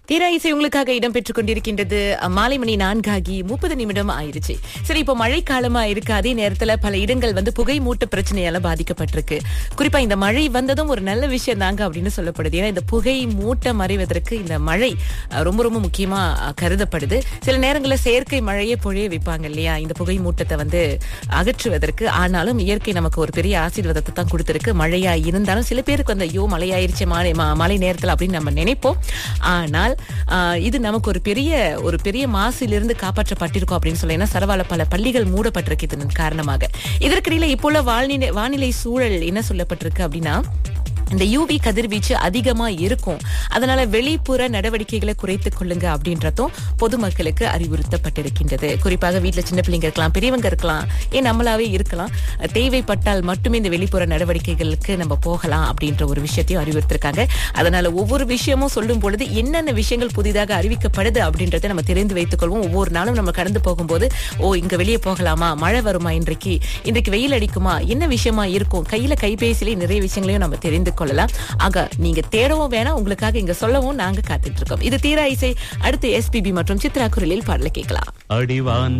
தீரா இசை உங்களுக்காக இடம்பெற்றுக் கொண்டிருக்கின்றது அஹ், மாலை மணி நான்காகி முப்பது நிமிடம் ஆயிருச்சு சரி இப்போ மழைக்காலமா இருக்கு அதே நேரத்துல பல இடங்கள் வந்து புகை மூட்ட பிரச்சனையால பாதிக்கப்பட்டிருக்கு குறிப்பா இந்த மழை வந்ததும் ஒரு நல்ல விஷயம் தாங்க அப்படின்னு சொல்லப்படுது ஏன்னா இந்த புகை மூட்ட மறைவதற்கு இந்த மழை அஹ், ரொம்ப ரொம்ப முக்கியமா அஹ், கருதப்படுது சில நேரங்களில் செயற்கை மழையே பொழிய வைப்பாங்க இல்லையா இந்த புகை மூட்டத்தை வந்து அகற்றுவதற்கு ஆனாலும் இயற்கை நமக்கு ஒரு பெரிய ஆசீர்வாதத்தை தான் கொடுத்திருக்கு மழையா இருந்தாலும் சில பேருக்கு வந்து ஐயோ மழையாயிருச்சு மாலை ம- மழை நேரத்துல அப்படின்னு நம்ம நினைப்போம் ஆனால் ஆஹ், இது நமக்கு ஒரு பெரிய ஒரு பெரிய மாசிலிருந்து காப்பாற்றப்பட்டிருக்கோம் அப்படின்னு சொல்லி ஏன்னா சரவால பல பள்ளிகள் மூடப்பட்டிருக்கு இதன் காரணமாக இதற்கிடையில இப்போ உள்ள வானிலை வானிலை சூழல் என்ன சொல்லப்பட்டிருக்கு அப்படின்னா இந்த யூவி கதிர்வீச்சு அதிகமா இருக்கும் அதனால வெளிப்புற நடவடிக்கைகளை குறைத்துக் கொள்ளுங்க அப்படின்றதும் பொதுமக்களுக்கு அறிவுறுத்தப்பட்டிருக்கின்றது குறிப்பாக வீட்ல சின்ன பிள்ளைங்க இருக்கலாம் பெரியவங்க இருக்கலாம் ஏன் நம்மளாவே இருக்கலாம் தேவைப்பட்டால் மட்டுமே இந்த வெளிப்புற நடவடிக்கைகளுக்கு நம்ம போகலாம் அப்படின்ற ஒரு விஷயத்தையும் அறிவுறுத்திருக்காங்க அதனால ஒவ்வொரு விஷயமும் சொல்லும் பொழுது என்னென்ன விஷயங்கள் புதிதாக அறிவிக்கப்படுது அப்படின்றத நம்ம தெரிந்து வைத்துக் கொள்வோம் ஒவ்வொரு நாளும் நம்ம கடந்து போகும்போது ஓ இங்க வெளியே போகலாமா மழை வருமா இன்றைக்கு இன்றைக்கு வெயில் அடிக்குமா என்ன விஷயமா இருக்கும் கையில கைபேசியிலே நிறைய விஷயங்களையும் நம்ம தெரிந்து கொள்ளலாம் ஆக நீங்க தேடவும் வேணாம் உங்களுக்காக இங்க சொல்லவும் நாங்க காத்துட்டு இருக்கோம் இது தீரா இசை அடுத்து எஸ்பிபி மற்றும் சித்ரா குரலில் பாடல கேட்கலாம் அடிவான்